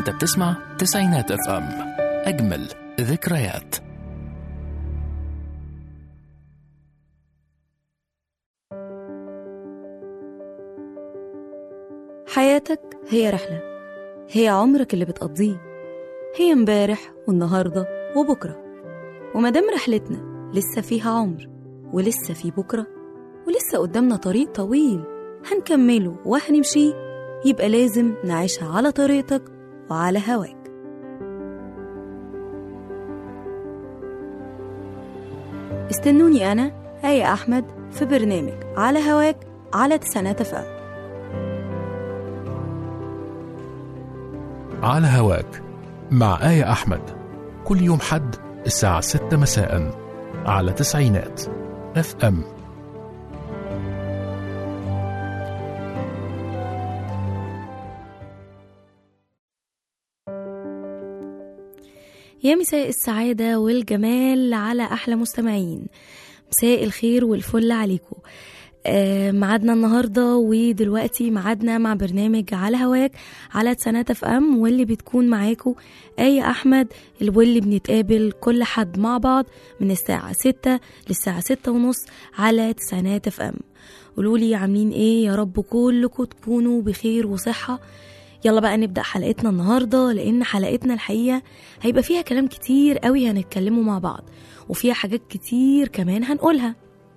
انت بتسمع تسعينات اف ام اجمل ذكريات حياتك هي رحلة هي عمرك اللي بتقضيه هي امبارح والنهاردة وبكرة ومادام رحلتنا لسه فيها عمر ولسه في بكرة ولسه قدامنا طريق طويل هنكمله وهنمشيه يبقى لازم نعيشها على طريقتك وعلى هواك استنوني أنا آية أحمد في برنامج على هواك على تسعينات أفهم على هواك مع آية أحمد كل يوم حد الساعة 6 مساء على تسعينات اف ام يا مساء السعادة والجمال على أحلى مستمعين مساء الخير والفل عليكم آه، ميعادنا النهارده ودلوقتي ميعادنا مع برنامج على هواك على تسانات اف ام واللي بتكون معاكم آية أحمد واللي بنتقابل كل حد مع بعض من الساعة ستة للساعة ستة ونص على تسانات اف ام قولولي عاملين ايه يا رب كلكم تكونوا بخير وصحة يلا بقى نبدأ حلقتنا النهاردة لأن حلقتنا الحقيقة هيبقى فيها كلام كتير قوي هنتكلموا مع بعض وفيها حاجات كتير كمان هنقولها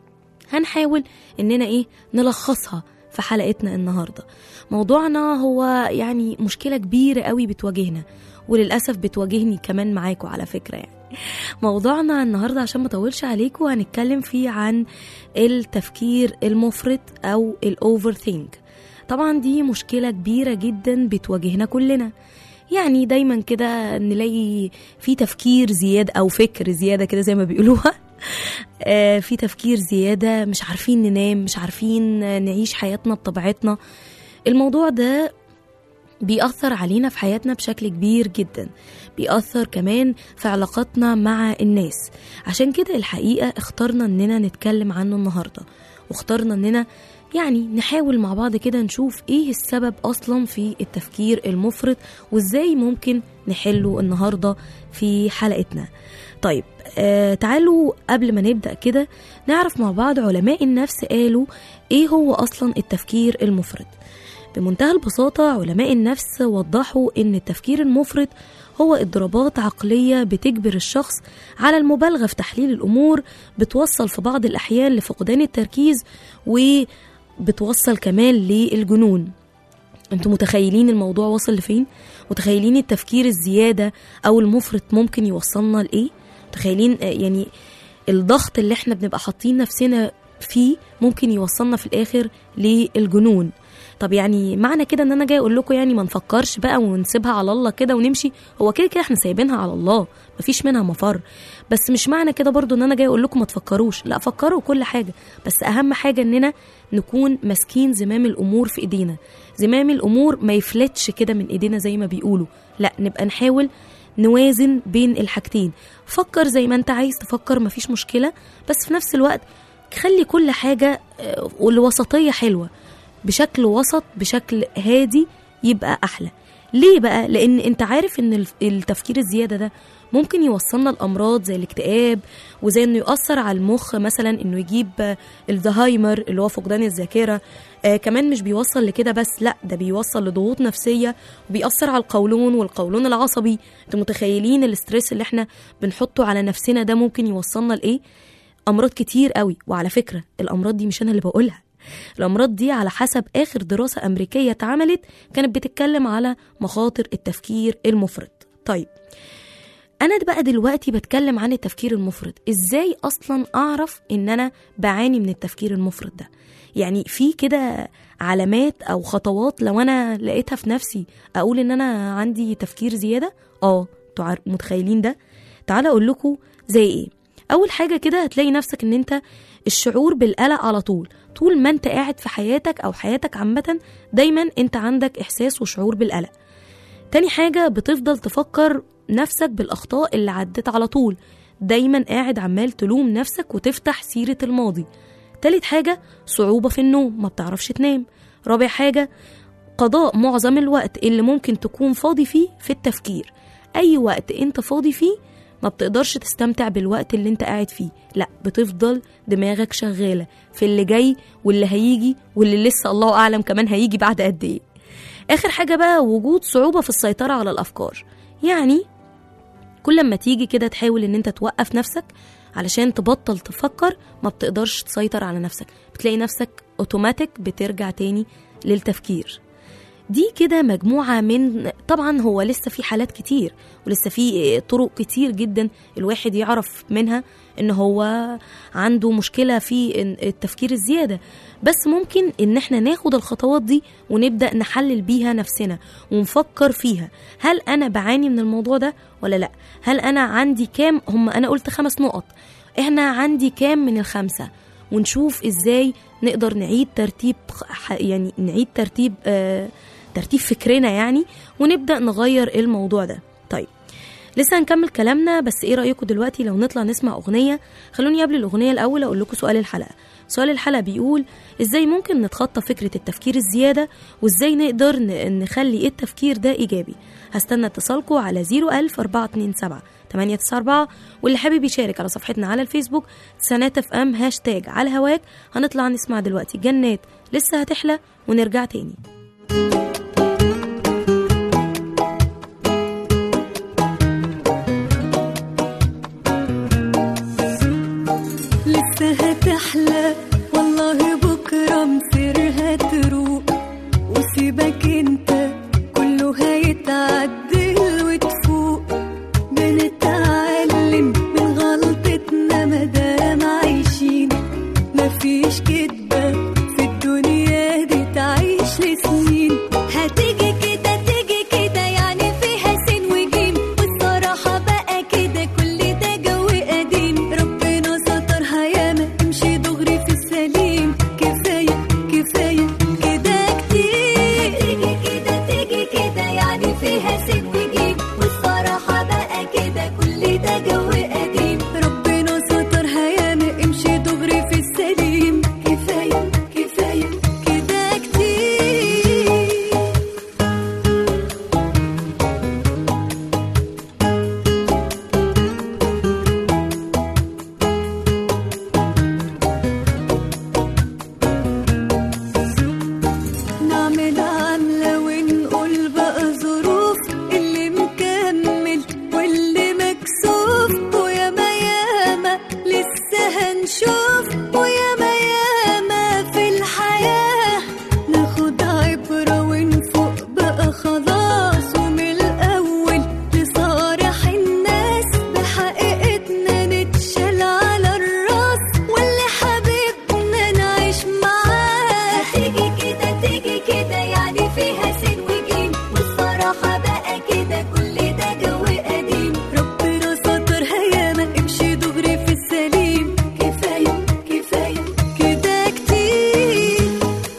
هنحاول اننا ايه نلخصها في حلقتنا النهارده موضوعنا هو يعني مشكله كبيره قوي بتواجهنا وللاسف بتواجهني كمان معاكم على فكره يعني موضوعنا النهارده عشان ما اطولش عليكم هنتكلم فيه عن التفكير المفرط او الاوفر ثينك طبعا دي مشكله كبيره جدا بتواجهنا كلنا يعني دايما كده نلاقي في تفكير زيادة أو فكر زيادة كده زي ما بيقولوها آه، في تفكير زيادة مش عارفين ننام مش عارفين نعيش حياتنا بطبيعتنا الموضوع ده بيأثر علينا في حياتنا بشكل كبير جدا بيأثر كمان في علاقاتنا مع الناس عشان كده الحقيقة اخترنا اننا نتكلم عنه النهاردة واخترنا اننا يعني نحاول مع بعض كده نشوف ايه السبب اصلا في التفكير المفرط وازاي ممكن نحله النهارده في حلقتنا طيب آه تعالوا قبل ما نبدا كده نعرف مع بعض علماء النفس قالوا ايه هو اصلا التفكير المفرط بمنتهى البساطه علماء النفس وضحوا ان التفكير المفرط هو اضطرابات عقليه بتجبر الشخص على المبالغه في تحليل الامور بتوصل في بعض الاحيان لفقدان التركيز وبتوصل كمان للجنون انتوا متخيلين الموضوع وصل لفين متخيلين التفكير الزياده او المفرط ممكن يوصلنا لايه متخيلين آه، يعني الضغط اللي احنا بنبقى حاطين نفسنا فيه ممكن يوصلنا في الاخر للجنون طب يعني معنى كده ان انا جاي اقول لكم يعني ما نفكرش بقى ونسيبها على الله كده ونمشي هو كده كده احنا سايبينها على الله مفيش منها مفر بس مش معنى كده برضو ان انا جاي اقول لكم ما تفكروش لا فكروا كل حاجه بس اهم حاجه اننا نكون ماسكين زمام الامور في ايدينا زمام الامور ما يفلتش كده من ايدينا زي ما بيقولوا لا نبقى نحاول نوازن بين الحاجتين فكر زي ما انت عايز تفكر مفيش مشكله بس في نفس الوقت خلي كل حاجه آه، والوسطيه حلوه بشكل وسط بشكل هادي يبقى احلى ليه بقى لان انت عارف ان الف- التفكير الزياده ده ممكن يوصلنا لامراض زي الاكتئاب وزي انه ياثر على المخ مثلا انه يجيب آه، الزهايمر اللي هو فقدان الذاكره آه كمان مش بيوصل لكده بس لا ده بيوصل لضغوط نفسيه وبيأثر على القولون والقولون العصبي انتوا متخيلين الاسترس اللي احنا بنحطه على نفسنا ده ممكن يوصلنا لايه امراض كتير قوي وعلى فكره الامراض دي مش انا اللي بقولها الامراض دي على حسب اخر دراسه امريكيه اتعملت كانت بتتكلم على مخاطر التفكير المفرط طيب انا بقى دلوقتي بتكلم عن التفكير المفرط ازاي اصلا اعرف ان انا بعاني من التفكير المفرط ده يعني في كده علامات او خطوات لو انا لقيتها في نفسي اقول ان انا عندي تفكير زياده اه انتوا عار- متخيلين ده تعالى اقول لكم زي ايه اول حاجه كده هتلاقي نفسك ان انت الشعور بالقلق على طول طول ما انت قاعد في حياتك او حياتك عامه دايما انت عندك احساس وشعور بالقلق تاني حاجة بتفضل تفكر نفسك بالأخطاء اللي عدت على طول دايما قاعد عمال تلوم نفسك وتفتح سيرة الماضي تالت حاجة صعوبة في النوم ما بتعرفش تنام رابع حاجة قضاء معظم الوقت اللي ممكن تكون فاضي فيه في التفكير اي وقت انت فاضي فيه ما بتقدرش تستمتع بالوقت اللي انت قاعد فيه لا بتفضل دماغك شغالة في اللي جاي واللي هيجي واللي لسه الله أعلم كمان هيجي بعد قد ايه آخر حاجة بقى وجود صعوبة في السيطرة على الأفكار يعني كل ما تيجي كده تحاول ان انت توقف نفسك علشان تبطل تفكر ما بتقدرش تسيطر على نفسك بتلاقي نفسك اوتوماتيك بترجع تاني للتفكير دي كده مجموعة من طبعا هو لسه في حالات كتير ولسه في طرق كتير جدا الواحد يعرف منها ان هو عنده مشكلة في التفكير الزيادة بس ممكن ان احنا ناخد الخطوات دي ونبدأ نحلل بيها نفسنا ونفكر فيها هل انا بعاني من الموضوع ده ولا لا هل انا عندي كام هم انا قلت خمس نقط احنا عندي كام من الخمسة ونشوف ازاي نقدر نعيد ترتيب يعني نعيد ترتيب آه ترتيب فكرنا يعني ونبدا نغير الموضوع ده طيب لسه هنكمل كلامنا بس ايه رايكم دلوقتي لو نطلع نسمع اغنيه خلوني قبل الاغنيه الاول اقول لكم سؤال الحلقه سؤال الحلقه بيقول ازاي ممكن نتخطى فكره التفكير الزياده وازاي نقدر نخلي التفكير ده ايجابي هستنى اتصالكم على 01000 427 894 واللي حابب يشارك على صفحتنا على الفيسبوك سنات اف ام هاشتاج على هواك هنطلع نسمع دلوقتي جنات لسه هتحلى ونرجع تاني لسه هتحلى والله بكرة مصيرها تروق وسيبك انت كله هيتعدل وتفوق بنتعلم من غلطتنا مادام عايشين مفيش كدبة في الدنيا دي تعيش لسنين هتيجي كده تيجي كده يعني فيها سين وجيم والصراحة بقى كده كل ده جو قديم ربنا سترها ياما امشي دغري في السليم كفاية كفاية كده كتير هتيجي كده تيجي كده يعني فيها سين وجيم والصراحة بقى كده كل ده جو قديم ربنا سترها ياما امشي دغري في السليم كفاية كفاية كده كتير نعمل عملة ونقول بقى ظروف اللي مكمل واللي مكسوف وياما ياما لسه هنشوف وياما ياما في الحياة ناخد عبرة ونفوق بقى خلاص ومن الأول لصالح الناس بحقيقتنا نتشال على الراس واللي حبيبنا نعيش معاه هتيجي كده تيجي كده يعني فيها سين وجيم والصراحة بقى كده كل ده جو قديم ربنا سترها ياما امشي دغري في السليم كفاية كفاية كده كتير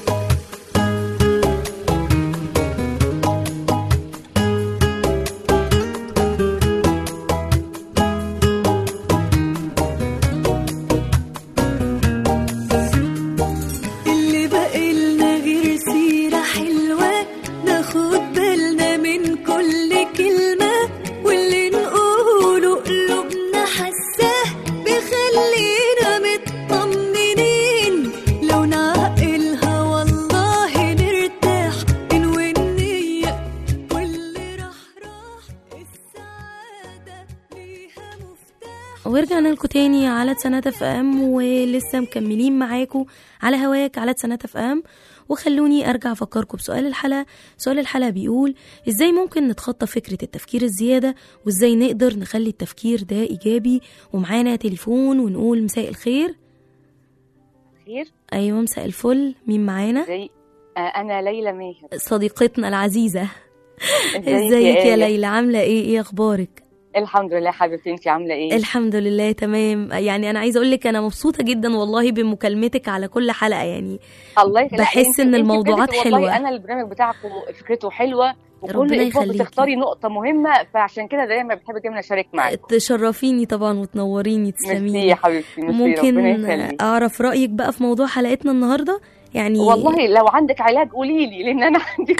اللي بقالنا غير سيرة حلوة ناخد بالنا من كل كلمة واللي نقوله قلوبنا حساه بيخلينا مطمنين لو نعقلها والله نرتاح ننوي النية واللي راح راح السعادة ليها مفتاح ورجعنا لكم تاني على سنة اف ام ولسه مكملين معاكم على هواك على سنة اف ام وخلوني ارجع افكركم بسؤال الحلقة سؤال الحلقة بيقول ازاي ممكن نتخطى فكرة التفكير الزيادة وازاي نقدر نخلي التفكير ده ايجابي ومعانا تليفون ونقول مساء الخير خير ايوه مساء الفل مين معانا زي آه، انا ليلى ماهر صديقتنا العزيزة ازيك ازيك يا آية؟ ليلى عاملة ايه ايه اخبارك الحمد لله حبيبتي انت عامله ايه الحمد لله تمام يعني انا عايزه اقول لك انا مبسوطه جدا والله بمكالمتك على كل حلقه يعني الله يخليك بحس انت- إن انت الموضوعات بجد والله حلوة. انا البرنامج بتاعكم فكرته حلوه وكل ربنا اسبوع يخليكي. بتختاري نقطه مهمه فعشان كده دايما بحب دايما اشارك معاك تشرفيني طبعا وتنوريني ميرسي تسلميني يا حبيبتي ميرسي ممكن ربنا يخليك اعرف رايك بقى في موضوع حلقتنا النهارده يعني والله لو عندك علاج قولي لي لان انا عندي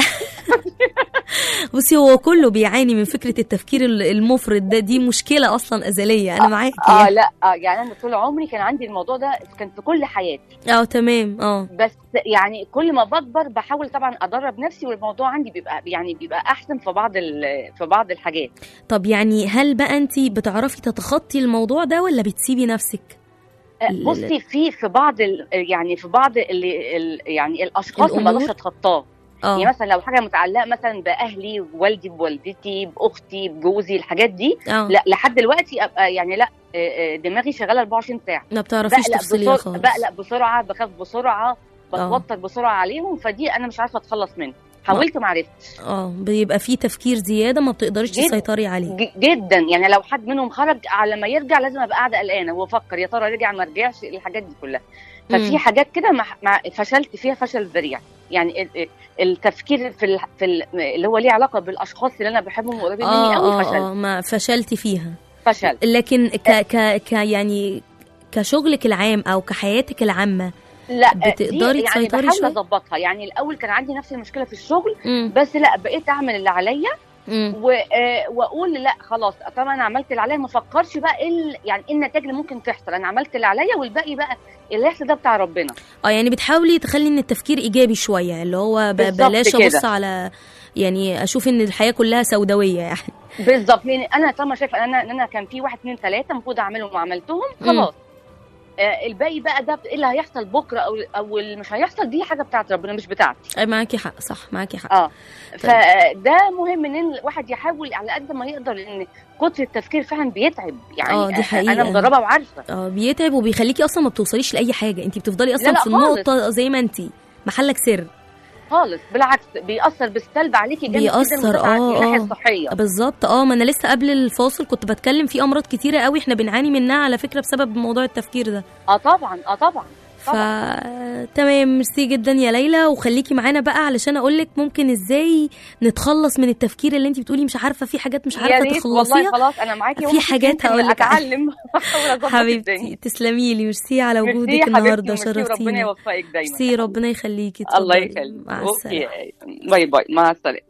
بصي هو كله بيعاني من فكره التفكير ال- المفرط ده دي مشكله اصلا ازليه انا معاكي اه لا آه يعني انا طول عمري كان عندي الموضوع ده كان في كل حياتي اه تمام اه بس يعني كل ما بكبر بحاول طبعا ادرب نفسي والموضوع عندي بيبقى يعني بيبقى احسن في بعض ال- في بعض الحاجات طب يعني هل بقى انت بتعرفي تتخطي الموضوع ده ولا بتسيبي نفسك آه، لا. بصي في في بعض ال- يعني في بعض اللي ال- يعني الاشخاص ما الأمور؟ بقدرش اتخطاه يعني اه مثلا لو حاجه متعلقه مثلا باهلي بوالدي بوالدتي باختي بجوزي الحاجات دي اه لا لحد دلوقتي ابقى يعني لا آه، آه، دماغي شغاله 24 ساعه ما بتعرفيش بقلق تفصليها بسرعه خالص بقلق بسرعه بخاف بسرعه آه. بتوتر بسرعه عليهم فدي انا مش عارفه اتخلص منها حاولت ما عرفتش اه بيبقى في تفكير زياده ما بتقدريش جد. تسيطري عليه ج- جدا يعني لو حد منهم خرج على ما يرجع لازم ابقى قاعده قلقانه وافكر يا ترى رجع ما رجعش الحاجات دي كلها مم. ففي حاجات كده مع... مع فشلت فيها فشل ذريع يعني ال- ال- التفكير في ال... في ال... اللي هو ليه علاقه بالاشخاص اللي انا بحبهم وقريبين مني اه قوي اه فشل اه ما فشلتي فيها فشل لكن ك ك ك يعني كشغلك العام او كحياتك العامه لا بتقدري دي يعني تسيطري بحاول شوية؟ اظبطها يعني الاول كان عندي نفس المشكله في الشغل امم بس لا بقيت اعمل اللي عليا امم و... آه، واقول لا خلاص طبعا انا عملت اللي عليا ما افكرش بقى ايه ال- يعني ايه النتائج اللي ممكن تحصل انا عملت اللي عليا والباقي بقى اللي يحصل ده بتاع ربنا اه يعني بتحاولي تخلي ان التفكير ايجابي شويه اللي هو ب- بالظبط بلاش كده. ابص على يعني اشوف ان الحياه كلها سوداويه يعني بالظبط لان انا طالما شايفه ان انا ان انا كان في واحد اثنين ثلاثه المفروض اعملهم وعملتهم خلاص آه الباقي بقى ده ايه اللي هيحصل بكره او او اللي مش هيحصل دي حاجه بتاعت ربنا مش بتاعتي أي معاكي حق صح معاكي حق اه فده مهم ان الواحد يحاول على قد ما يقدر لان كتر التفكير فعلا بيتعب يعني آه، دي حقيقة. انا مجربه وعارفه اه بيتعب وبيخليكي اصلا ما بتوصليش لاي حاجه انت بتفضلي اصلا لا، لا في خالص. النقطه زي ما انت محلك سر خالص بالعكس بيأثر بالسلب عليكي جامد جدا بيأثر، بالذات على آه، الناحيه آه. الصحيه بالظبط اه ما انا لسه قبل الفاصل كنت بتكلم في امراض كتيره قوي احنا بنعاني منها على فكره بسبب موضوع التفكير ده اه طبعا اه طبعا ف تمام ميرسي جدا يا ليلى وخليكي معانا بقى علشان اقول لك ممكن ازاي نتخلص من التفكير اللي انت بتقولي مش عارفه في حاجات مش يا عارفه ريت والله تخلصيها خلاص انا معاكي في وممكن حاجات يمكن هقول لك اتعلم واحاول اظبط حبيبتي الدنيا. تسلمي لي ميرسي على ميرسي وجودك يا حبيبتي، النهارده وميرسي وربنا شرفتينا يوفقك دايما ميرسي ربنا يخليكي الله اتفضلي. يخليك مع السلامه اوكي باي باي مع السلامه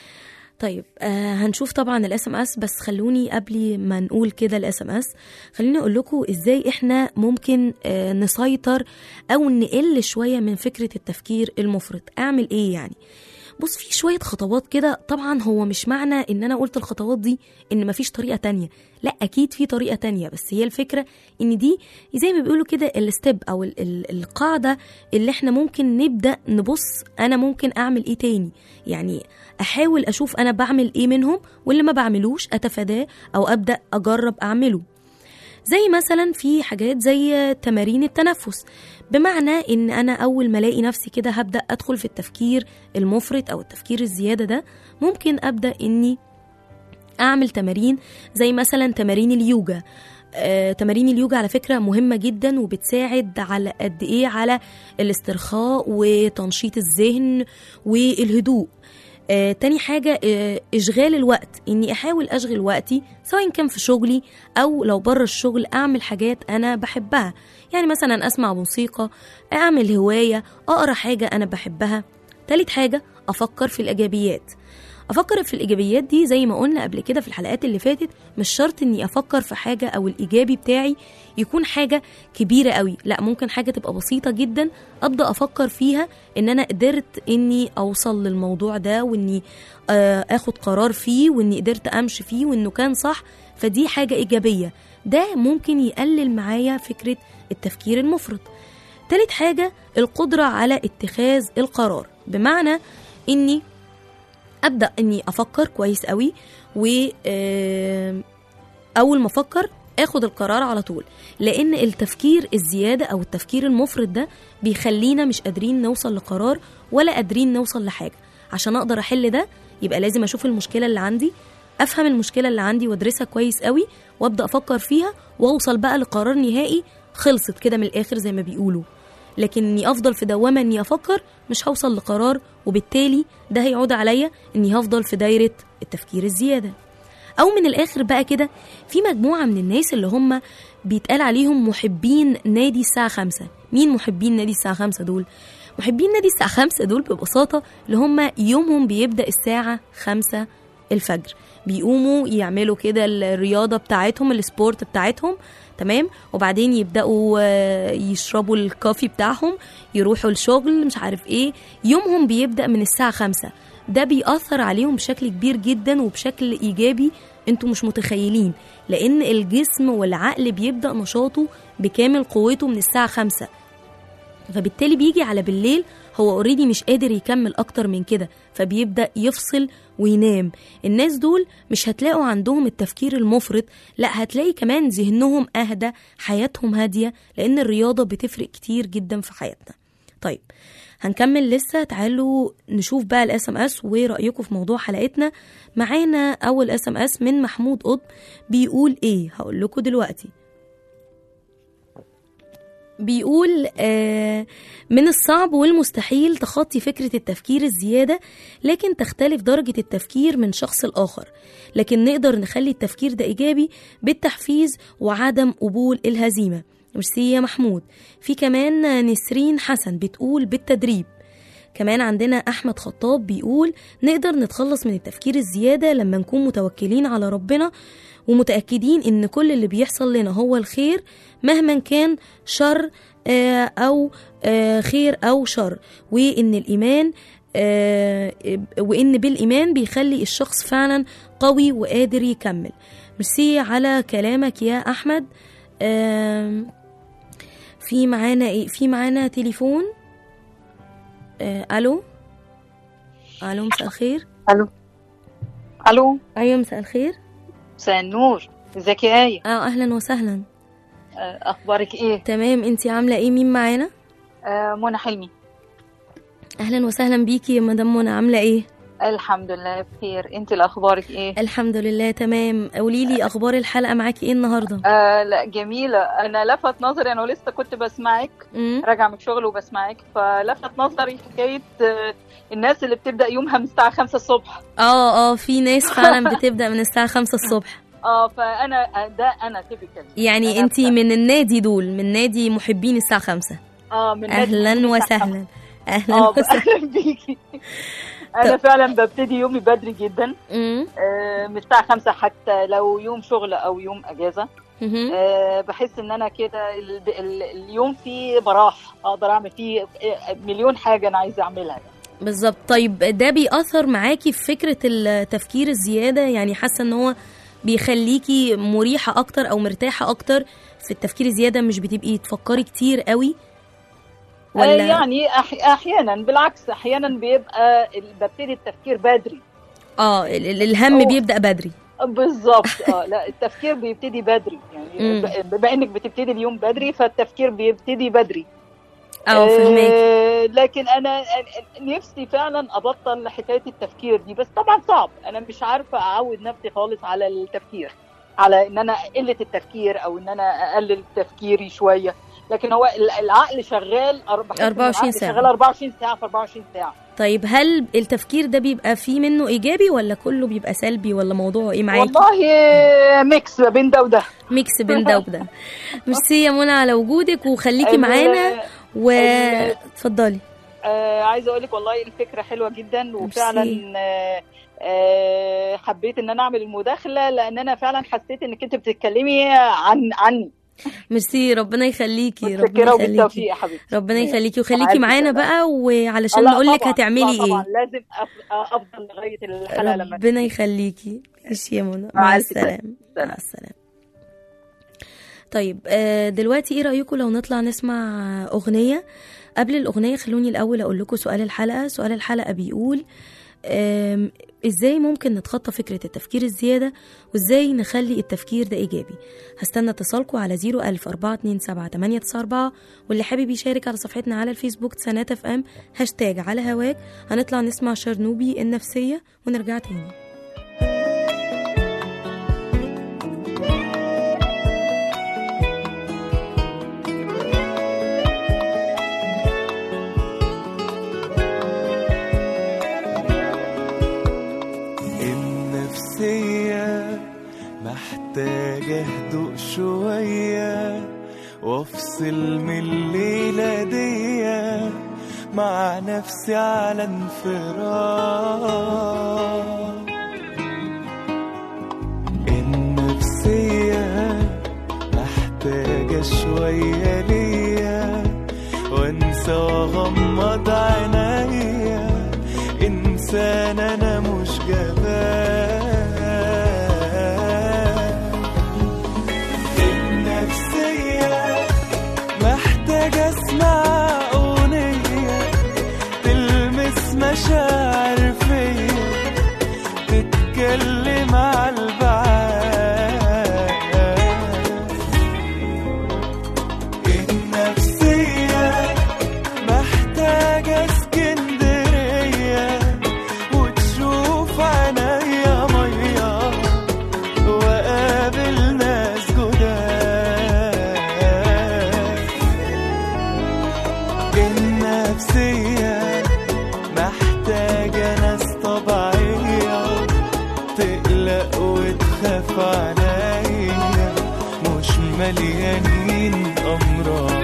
طيب آه هنشوف طبعا الاس ام اس بس خلوني قبل ما نقول كده الاس ام اس خليني اقول لكم ازاي احنا ممكن آه نسيطر او نقل شويه من فكره التفكير المفرط اعمل ايه يعني بص في شويه خطوات كده طبعا هو مش معنى ان انا قلت الخطوات دي ان مفيش طريقه تانية لا اكيد في طريقه تانية بس هي الفكره ان دي زي ما بيقولوا كده الستيب او ال- ال- القاعده اللي احنا ممكن نبدا نبص انا ممكن اعمل ايه تاني يعني احاول اشوف انا بعمل ايه منهم واللي ما بعملوش اتفاداه او ابدا اجرب اعمله زي مثلا في حاجات زي تمارين التنفس بمعنى ان انا اول ما الاقي نفسي كده هبدا ادخل في التفكير المفرط او التفكير الزياده ده ممكن ابدا اني اعمل تمارين زي مثلا تمارين اليوجا آه، تمارين اليوجا على فكرة مهمة جدا وبتساعد على قد ايه على الاسترخاء وتنشيط الذهن والهدوء آه، تاني حاجة آه، إشغال الوقت إني أحاول أشغل وقتي سواء كان في شغلي أو لو بره الشغل أعمل حاجات أنا بحبها يعني مثلا أسمع موسيقى أعمل هواية أقرأ حاجة أنا بحبها تالت حاجة أفكر في الإيجابيات افكر في الايجابيات دي زي ما قلنا قبل كده في الحلقات اللي فاتت مش شرط اني افكر في حاجه او الايجابي بتاعي يكون حاجه كبيره قوي لا ممكن حاجه تبقى بسيطه جدا ابدا افكر فيها ان انا قدرت اني اوصل للموضوع ده واني آه، اخد قرار فيه واني قدرت امشي فيه وانه كان صح فدي حاجه ايجابيه ده ممكن يقلل معايا فكره التفكير المفرط تالت حاجه القدره على اتخاذ القرار بمعنى اني ابدا اني افكر كويس قوي و آم، اول ما افكر اخد القرار على طول لان التفكير الزياده او التفكير المفرط ده بيخلينا مش قادرين نوصل لقرار ولا قادرين نوصل لحاجه عشان اقدر احل ده يبقى لازم اشوف المشكله اللي عندي افهم المشكله اللي عندي وادرسها كويس قوي وابدا افكر فيها واوصل بقى لقرار نهائي خلصت كده من الاخر زي ما بيقولوا لكن اني افضل في دوامه اني افكر مش هوصل لقرار وبالتالي ده هيعود عليا اني هفضل في دايره التفكير الزياده او من الاخر بقى كده في مجموعه من الناس اللي هم بيتقال عليهم محبين نادي الساعه خمسة مين محبين نادي الساعه خمسة دول محبين نادي الساعة خمسة دول ببساطة اللي هم يومهم بيبدأ الساعة خمسة الفجر بيقوموا يعملوا كده الرياضة بتاعتهم السبورت بتاعتهم تمام وبعدين يبدأوا آه، يشربوا الكافي بتاعهم يروحوا الشغل مش عارف ايه يومهم بيبدأ من الساعة خمسة ده بيأثر عليهم بشكل كبير جدا وبشكل إيجابي انتوا مش متخيلين لأن الجسم والعقل بيبدأ نشاطه بكامل قوته من الساعة خمسة فبالتالي بيجي على بالليل هو اوريدي مش قادر يكمل اكتر من كده فبيبدا يفصل وينام الناس دول مش هتلاقوا عندهم التفكير المفرط لا هتلاقي كمان ذهنهم اهدى حياتهم هاديه لان الرياضه بتفرق كتير جدا في حياتنا طيب هنكمل لسه تعالوا نشوف بقى الاس ام اس ورايكم في موضوع حلقتنا معانا اول اس ام اس من محمود قطب بيقول ايه هقول لكم دلوقتي بيقول آه من الصعب والمستحيل تخطي فكرة التفكير الزيادة لكن تختلف درجة التفكير من شخص لآخر لكن نقدر نخلي التفكير ده إيجابي بالتحفيز وعدم قبول الهزيمة ميرسي يا محمود في كمان نسرين حسن بتقول بالتدريب كمان عندنا أحمد خطاب بيقول نقدر نتخلص من التفكير الزيادة لما نكون متوكلين على ربنا ومتأكدين إن كل اللي بيحصل لنا هو الخير مهما كان شر آه، أو آه، خير أو شر وإن الإيمان آه، وإن بالإيمان بيخلي الشخص فعلا قوي وقادر يكمل ميرسي على كلامك يا أحمد آم، في معانا إيه في معانا تليفون آه، ألو ألو مساء الخير الو الو أيوة مساء الخير مساء النور ازيك يا ايه اه اهلا وسهلا آه، اخبارك ايه تمام انتي عامله ايه مين معانا آه، منى حلمي اهلا وسهلا بيكي يا مدام منى عامله ايه الحمد لله بخير انت اللي اخبارك ايه الحمد لله تمام قولي لي اخبار الحلقه معاكي ايه النهارده آه لا جميلة أنا لفت نظري أنا لسه كنت بسمعك امم راجعة من الشغل وبسمعك فلفت نظري حكاية آه، الناس اللي بتبدأ يومها من الساعة 5 الصبح اه اه في ناس فعلا بتبدا من الساعه 5 الصبح اه فأنا آه، ده أنا تيبيكال يعني انتي من النادي دول من نادي محبين الساعه 5 اه من ناس اهلا بتبدأ وسهلا اهلا اه وسهلا أهلا بيكي أنا فعلا ببتدي يومي بدري جدا امم آه، من الساعة 5 حتى لو يوم شغل أو يوم أجازة مهم. آه، بحس ان انا كده ال- ال- اليوم فيه براح اقدر اعمل فيه آه، مليون حاجه انا عايزه اعملها بالظبط طيب ده بيأثر معاكي في فكرة التفكير الزيادة يعني حاسة ان هو بيخليكي مريحة اكتر او مرتاحة اكتر في التفكير الزيادة مش بتبقي تفكري كتير قوي آه، ولا يعني أح- احيانا بالعكس احيانا بيبقى ال- ببتدي التفكير بدري اه ال- ال- الهم أوه. بيبدأ بدري بالظبط اه لا التفكير بيبتدي بدري يعني مم. ب- بما انك بتبتدي اليوم بدري فالتفكير بيبتدي بدري اه فهماكي آه، لكن انا نفسي فعلا ابطل حكايه التفكير دي بس طبعا صعب انا مش عارفه اعود نفسي خالص على التفكير على ان انا قله التفكير او ان انا اقلل تفكيري شويه لكن هو ال- العقل شغال أر- بحس إن 24 العقل ساعة. شغال 24 ساعه في 24 ساعه طيب هل التفكير ده بيبقى فيه منه ايجابي ولا كله بيبقى سلبي ولا موضوعه ايه معاكي والله آه، ميكس ما بين ده وده ميكس بين ده وده ميرسي يا منى على وجودك وخليكي ال- معانا ال- واتفضلي آه عايزه اقول لك والله الفكره حلوه جدا ميرسي. وفعلا آه آه حبيت ان انا اعمل المداخله لان انا فعلا حسيت انك انت بتتكلمي عن عني ميرسي ربنا يخليكي ربنا متشكره يخليكي وبالتوفيق يا حبيبتي ربنا يخليكي وخليكي معاكي معانا طبعا. بقى وعلشان لا نقول لك طبعاً، هتعملي لا طبعا ايه لازم أف- افضل لغايه الحلقه لما ربنا يخليكي ماشي يا منى مع مع ألف سلامة. السلامه مع السلامه طيب آه، دلوقتي ايه رايكم لو نطلع نسمع اغنيه قبل الاغنيه خلوني الاول اقول لكم سؤال الحلقه سؤال الحلقه بيقول آم، ازاي ممكن نتخطى فكرة التفكير الزيادة وازاي نخلي التفكير ده ايجابي هستنى اتصالكم على 01000 427 894 واللي حابب يشارك على صفحتنا على الفيسبوك تسانات اف ام هاشتاج على هواك هنطلع نسمع شرنوبي النفسية ونرجع تاني النفسية محتاجة هدوء شوية وافصل من الليلة دي مع نفسي على انفراد النفسية محتاجة شوية ليا وانسى واغمض عينيا انسان انا مش جبان النفسية محتاجة اسمع اغنية تلمس مشاعر فيا تتكلم على البعاد النفسية محتاجة اسكندرية وتشوف عينيا مية وقابل ناس جداد النفسية محتاجة ناس طبيعية تقلق وتخاف عليا مش مليانين أمراض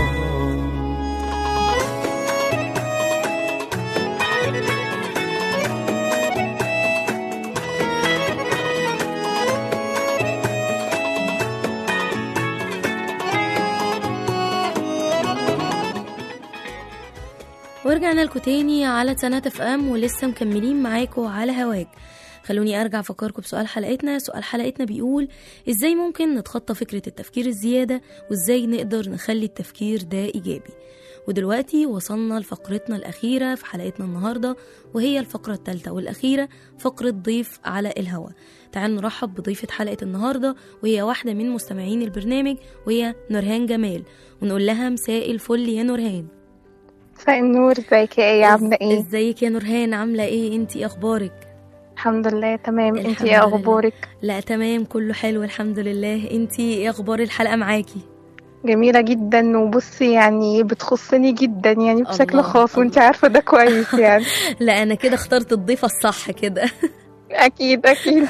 ورجعنا لكم تاني على سنة اف ام ولسه مكملين معاكم على هواك خلوني ارجع افكركم بسؤال حلقتنا سؤال حلقتنا بيقول ازاي ممكن نتخطى فكرة التفكير الزيادة وازاي نقدر نخلي التفكير ده ايجابي ودلوقتي وصلنا لفقرتنا الأخيرة في حلقتنا النهاردة وهي الفقرة الثالثة والأخيرة فقرة ضيف على الهوا تعالوا نرحب بضيفة حلقة النهاردة وهي واحدة من مستمعين البرنامج وهي نورهان جمال ونقول لها مساء الفل يا نورهان مساء النور ازيك يا ايه عاملة ايه؟ ازيك يا نورهان عاملة ايه انتي اخبارك الحمد لله تمام الحمد انتي ايه لله. اخبارك؟ لا تمام كله حلو الحمد لله انتي ايه اخبار الحلقة معاكي جميلة جدا وبصي يعني بتخصني جدا يعني بشكل الله، خاص وانتي الله. عارفة ده كويس يعني لا انا كده اخترت الضيفة الصح كده اكيد اكيد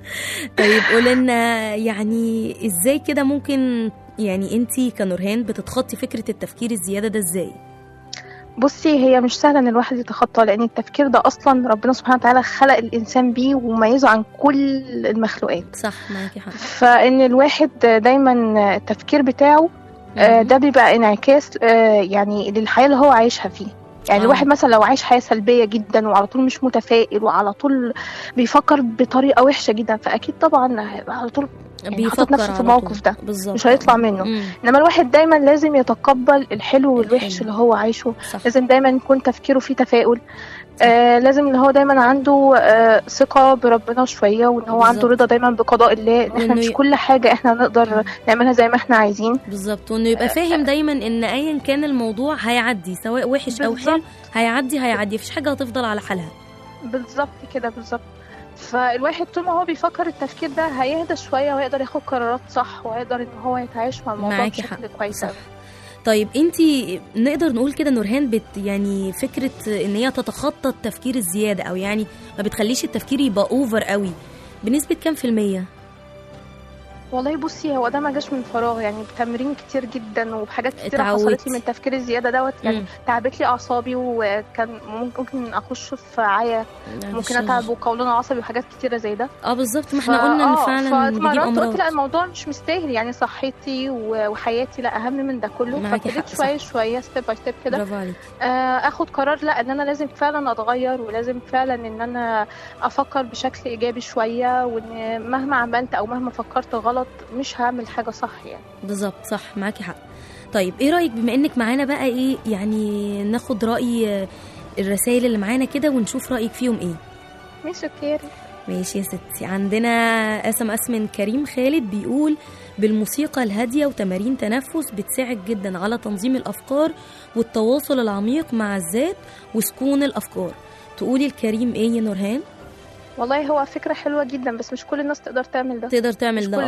طيب قولي لنا يعني ازاي كده ممكن يعني انتي كنورهان بتتخطي فكرة التفكير الزيادة ده ازاي بصي هي مش سهلة ان الواحد يتخطى لان التفكير ده اصلا ربنا سبحانه وتعالى خلق الانسان بيه وميزه عن كل المخلوقات صح معاكي حق فان الواحد دايما التفكير بتاعه آه، مم. ده بيبقى انعكاس آه، يعني للحياة اللي هو عايشها فيه يعني آه. الواحد مثلا لو عايش حياة سلبية جدا وعلى طول مش متفائل وعلى طول بيفكر بطريقة وحشة جدا فأكيد طبعا هيبقى على طول يعني حاطط نفسه في على الموقف طول. ده. بالظبط مش هيطلع منه. مم. إنما الواحد دايما لازم يتقبل الحلو والوحش الحلو. اللي هو عايشه صح لازم دايما يكون تفكيره فيه تفاؤل آه لازم ان هو دايما عنده آه ثقة بربنا شوية وان هو عنده بالظبط. رضا دايما بقضاء الله ان احنا وإنه مش ي- كل حاجة احنا نقدر نعملها زي ما احنا عايزين بالظبط وانه يبقى فاهم دايما ان ايا كان الموضوع هيعدي سواء وحش او حلو بالظبط. هيعدي هيعدي مفيش حاجة هتفضل على حالها بالظبط كده بالظبط فالواحد طول ما هو بيفكر التفكير ده هيهدى شوية ويقدر ياخد قرارات صح ويقدر ان هو يتعايش مع الموضوع معاكي بشكل حق كويس صح أوي. طيب انتي نقدر نقول كده نورهان بت يعني فكرة ان هي تتخطى التفكير الزيادة او يعني ما بتخليش التفكير يبقى اوفر قوي بنسبة كام في المية؟ والله بصي هو ده ما جاش من فراغ يعني بتمرين كتير جدا وبحاجات كتير اتعودتي. حصلت لي من التفكير الزيادة دوت يعني مم. تعبت لي اعصابي وكان ممكن اخش في عيا ممكن اتعب وقولون عصبي وحاجات كتيرة زي ده اه بالظبط ما ف- احنا قلنا ان آه، فعلا بيجيب فاتمرنت امراض قلت لا الموضوع مش مستاهل يعني صحتي و- وحياتي لا اهم من ده كله معاكي حق، فابتديت شويه شويه ستيب باي ستيب كده برافو عليك آه، اخد قرار لا ان انا لازم فعلا اتغير ولازم فعلا ان انا افكر بشكل ايجابي شويه وان مهما عملت او مهما فكرت غلط مش هعمل حاجه صح يعني بالظبط صح معاكي حق طيب ايه رايك بما انك معانا بقى ايه يعني ناخد راي الرسائل اللي معانا كده ونشوف رايك فيهم ايه ماشي اوكي ماشي يا ستي عندنا اس ام اس من كريم خالد بيقول بالموسيقى الهاديه وتمارين تنفس بتساعد جدا على تنظيم الافكار والتواصل العميق مع الذات وسكون الافكار تقولي الكريم ايه يا نورهان والله هو فكره حلوه جدا بس مش كل الناس تقدر تعمل ده تقدر تعمل مش ده كل اه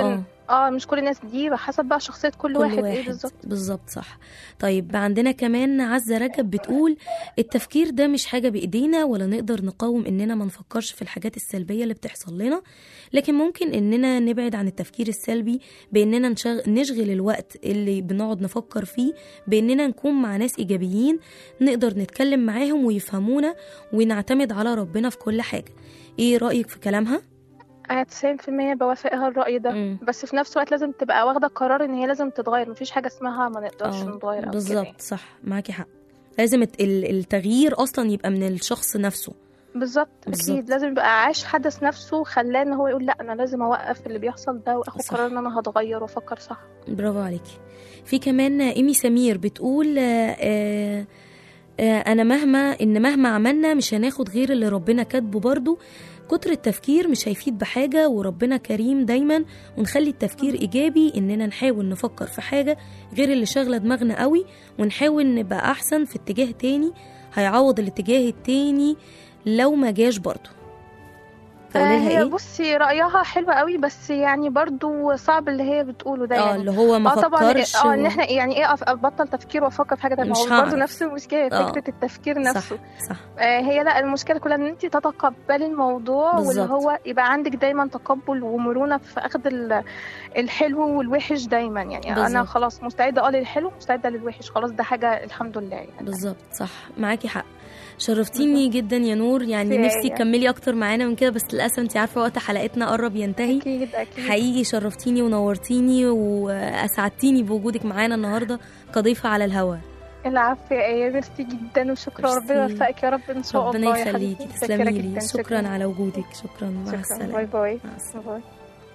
اه مش كل الناس دي حسب بقى شخصيه كل, كل واحد, واحد ايه بالظبط بالظبط صح طيب عندنا كمان عزة رجب بتقول التفكير ده مش حاجة بإيدينا ولا نقدر نقاوم إننا ما نفكرش في الحاجات السلبية اللي بتحصل لنا لكن ممكن إننا نبعد عن التفكير السلبي بإننا نشغ... نشغل الوقت اللي بنقعد نفكر فيه بإننا نكون مع ناس إيجابيين نقدر نتكلم معاهم ويفهمونا ونعتمد على ربنا في كل حاجة إيه رأيك في كلامها؟ أنا 90% بوافقها الرأي ده مم. بس في نفس الوقت لازم تبقى واخدة قرار إن هي لازم تتغير مفيش حاجة اسمها ما نقدرش آه، نتغير أو كده بالظبط صح معاكي حق لازم الت- ال- التغيير أصلا يبقى من الشخص نفسه بالظبط بالظبط. أكيد لازم يبقى عاش حدث نفسه خلاه إن هو يقول لأ أنا لازم أوقف اللي بيحصل ده وآخد صح. قرار إن أنا هتغير وأفكر صح برافو عليكي في كمان ايمي سمير بتقول آه، آه، آه، انا مهما ان مهما عملنا مش هناخد غير اللي ربنا كاتبه برضو كتر التفكير مش هيفيد بحاجة وربنا كريم دايما ونخلي التفكير إيجابي إننا نحاول نفكر في حاجة غير اللي شاغلة دماغنا قوي ونحاول نبقى أحسن في اتجاه تاني هيعوض الاتجاه التاني لو ما جاش برضو تقولي آه، لها هي ايه؟ بصي رأيها حلو قوي بس يعني برضو صعب اللي هي بتقوله ده اه يعني اللي هو ما اه طبعا فكرش اه ان و- احنا يعني ايه أف- ابطل تفكير وافكر في حاجه تانية مش هو برضه هعرف. نفس المشكله اه. فكره التفكير صح نفسه صح آه هي لا المشكله كلها ان انت تتقبلي الموضوع واللي بالظبط. هو يبقى عندك دايما تقبل ومرونه في اخذ ال- الحلو والوحش دايما يعني انا بالظبط. خلاص مستعده اه للحلو مستعده للوحش خلاص ده حاجه الحمد لله يعني بالظبط صح معاكي حق شرفتيني جدا يا نور يعني ميرسي نفسي يا آية. تكملي اكتر معانا من كده بس للاسف انت عارفه وقت حلقتنا قرب ينتهي اكيد اكيد حقيقي شرفتيني ونورتيني واسعدتيني بوجودك معانا النهارده كضيفه على الهوا العفو يا ايه ميرسي جدا وشكرا ميرسي. ربنا يوفقك يا رب ان شاء ربنا الله يا يخليكي حبيبتي. تسلمي متشكرة لي جداً. شكرا على وجودك شكرا مع شكرا السلامه باي باي مع السلامة. باي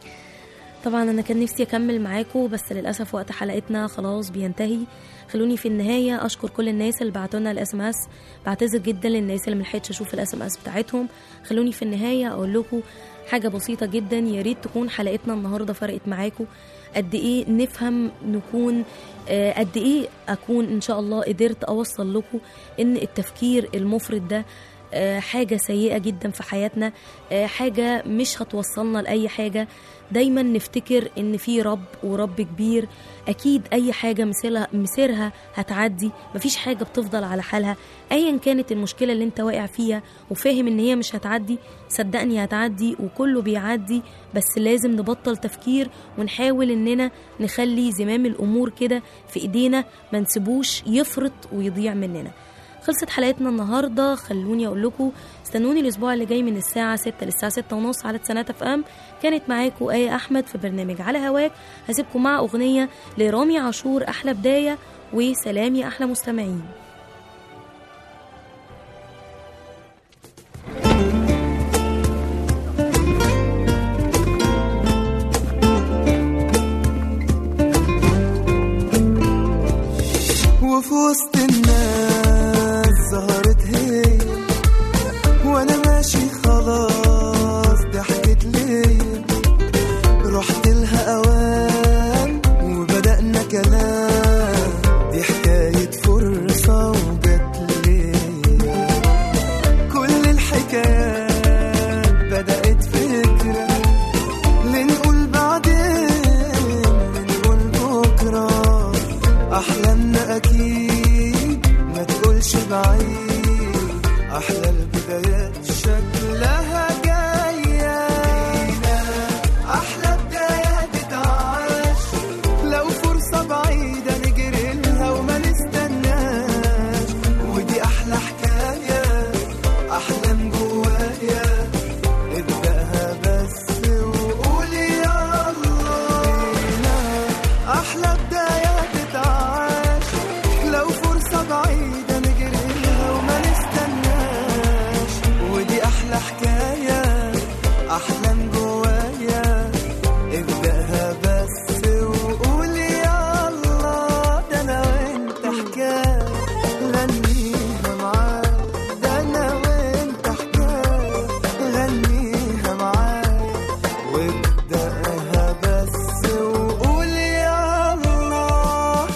طبعا انا كان نفسي اكمل معاكم بس للاسف وقت حلقتنا خلاص بينتهي خلوني في النهايه اشكر كل الناس اللي بعتوا لنا الاس ام اس بعتذر جدا للناس اللي ملحقتش اشوف الاس ام اس بتاعتهم خلوني في النهايه اقول لكم حاجه بسيطه جدا يا ريت تكون حلقتنا النهارده فرقت معاكم قد ايه نفهم نكون آه، قد ايه اكون ان شاء الله قدرت اوصل لكم ان التفكير المفرط ده آه، حاجه سيئه جدا في حياتنا آه، حاجه مش هتوصلنا لاي حاجه دايما نفتكر ان في رب ورب كبير اكيد اي حاجه مثلها مسيرها هتعدي مفيش حاجه بتفضل على حالها ايا كانت المشكله اللي انت واقع فيها وفاهم ان هي مش هتعدي صدقني هتعدي وكله بيعدي بس لازم نبطل تفكير ونحاول اننا نخلي زمام الامور كده في ايدينا ما نسيبوش يفرط ويضيع مننا خلصت حلقتنا النهارده خلوني اقول لكم استنوني الاسبوع اللي جاي من الساعه 6 للساعه 6 ونص على سنات اف ام كانت معاكم ايه احمد في برنامج على هواك هسيبكم مع اغنيه لرامي عاشور احلى بدايه وسلام يا احلى مستمعين وفي وسط الناس ظهرت هي وانا ماشي خلاص ضحكت ليا رحت لها اوام وبدأنا كلام دي حكاية فرصة وجت ليا كل الحكايات بدأت فكرة لنقول بعدين لنقول بكرة أحلامنا أكيد ما تقولش بعيد أحلى البدايات شكلها جاية أحلى بداية تتعاش لو فرصة بعيدة نجري لها وما نستناش ودي أحلى حكاية أحلام جوايا ابدأها بس وقول يا الله أحلى بداية تتعاش لو فرصة بعيدة نجري لها وما نستناش ودي أحلى حكاية أحلام جوايا ابدأها بس وقول يا الله ده أنا وأنت حكاية غنيها معاك ده أنا وأنت حكاية غنيها معاك وابدأها بس وقول يا الله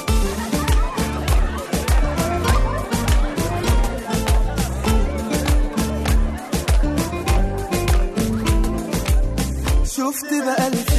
شفت بقى الف